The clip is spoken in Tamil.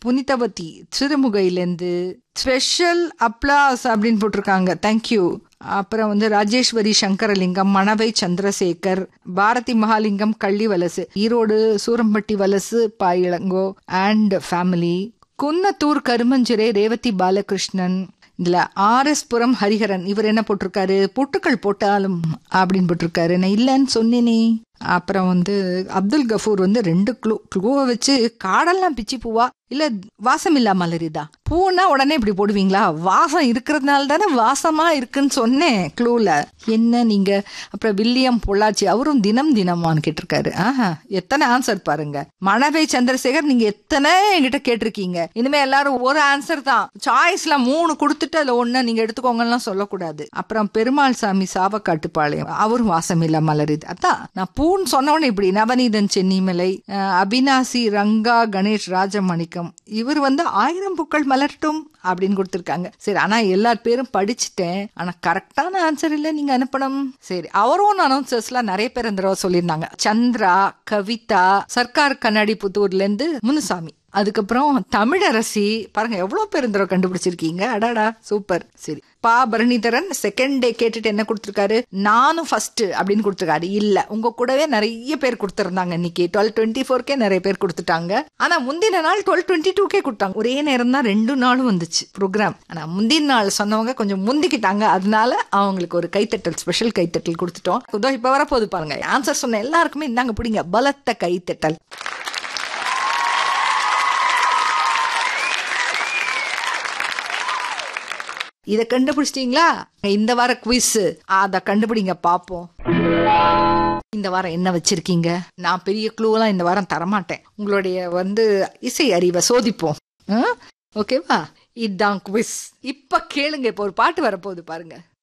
புனிதவதி சிறுமுகையிலேருந்து ஸ்பெஷல் அப்ளாஸ் அப்படின்னு போட்டிருக்காங்க தேங்க்யூ அப்புறம் வந்து ராஜேஸ்வரி சங்கரலிங்கம் மணவை சந்திரசேகர் பாரதி மகாலிங்கம் கள்ளி வலசு ஈரோடு சூரம்பட்டி வலசு பாயிளங்கோ அண்ட் ஃபேமிலி குன்னத்தூர் கருமஞ்சிறை ரேவதி பாலகிருஷ்ணன் இதுல ஆர் எஸ் புரம் ஹரிஹரன் இவர் என்ன போட்டிருக்காரு பொட்டுக்கள் போட்டாலும் அப்படின்னு போட்டிருக்காரு நான் இல்லைன்னு சொன்னேனே அப்புறம் வந்து அப்துல் கஃபூர் வந்து ரெண்டு க்ளூ க்ளூவை வச்சு காடெல்லாம் பிச்சி பூவா இல்ல வாசம் இல்லா மலரிதா பூனா உடனே இப்படி போடுவீங்களா வாசம் இருக்கிறதுனால தானே வாசமா இருக்குன்னு சொன்னேன் க்ளூல என்ன நீங்க அப்புறம் வில்லியம் பொள்ளாச்சி அவரும் தினம் தினமான்னு கேட்டிருக்காரு ஆஹா எத்தனை ஆன்சர் பாருங்க மணவை சந்திரசேகர் நீங்க எத்தனை என்கிட்ட கேட்டிருக்கீங்க இனிமே எல்லாரும் ஒரு ஆன்சர் தான் சாய்ஸ்ல மூணு கொடுத்துட்டு அதுல ஒண்ணு நீங்க எடுத்துக்கோங்கலாம் சொல்லக்கூடாது அப்புறம் பெருமாள் சாமி சாவக்காட்டுப்பாளையம் அவரும் வாசம் இல்ல மலரிது அதான் நான் பூன்னு சொன்னவொடனே இப்படி நவநீதன் சென்னிமலை அஹ், அபினாசி ரங்கா கணேஷ் ராஜமணிக்கம் இவர் வந்து ஆயிரம் பூக்கள் மலரட்டும் அப்படின்னு கொடுத்துருக்காங்க சரி ஆனா எல்லார் பேரும் படிச்சுட்டேன் ஆனா கரெக்டான ஆன்சர் இல்ல நீங்க அனுப்பணும் சரி அவரோன் அனௌன்சர்ஸ்லாம் நிறைய பேர் இந்த தடவை சொல்லியிருந்தாங்க சந்திரா கவிதா சர்க்கார் கண்ணாடி புத்தூர்ல இருந்து முனுசாமி அதுக்கப்புறம் தமிழரசி பாருங்க எவ்வளவு பேர் இந்த தடவை கண்டுபிடிச்சிருக்கீங்க அடாடா சூப்பர் சரி பா பரணிதரன் செகண்ட் டே கேட்டுட்டு என்ன கொடுத்துருக்காரு நானும் ஃபர்ஸ்ட் அப்படின்னு கொடுத்துருக்காரு இல்ல உங்க கூடவே நிறைய பேர் கொடுத்துருந்தாங்க இன்னைக்கு டுவெல் டுவெண்ட்டி ஃபோர்க்கே நிறைய பேர் கொடுத்துட்டாங்க ஆனா முந்தின நாள் டுவெல் டுவெண்ட்டி டூக்கே கொடுத்தாங்க ஒரே நேரம் தான் ரெண்டு நாளும் வந்துச்சு ப்ரோக்ராம் ஆனா முந்தின நாள் சொன்னவங்க கொஞ்சம் முந்திக்கிட்டாங்க அதனால அவங்களுக்கு ஒரு கைத்தட்டல் ஸ்பெஷல் கைத்தட்டல் கொடுத்துட்டோம் இதோ இப்ப வரப்போகுது பாருங்க ஆன்சர் சொன்ன எல்லாருக்குமே இந்தாங்க பிடிங்க பலத்த கைத்தட்டல் இத கண்டுபிடிச்சிட்டீங்களா இந்த வார குவிஸ் அத கண்டுபிடிங்க பாப்போம் இந்த வாரம் என்ன வச்சிருக்கீங்க நான் பெரிய க்ளூவெல்லாம் இந்த வாரம் தரமாட்டேன் உங்களுடைய வந்து இசை அறிவை சோதிப்போம் ஓகேவா இதுதான் குவிஸ் இப்ப கேளுங்க இப்போ ஒரு பாட்டு வரப்போகுது பாருங்க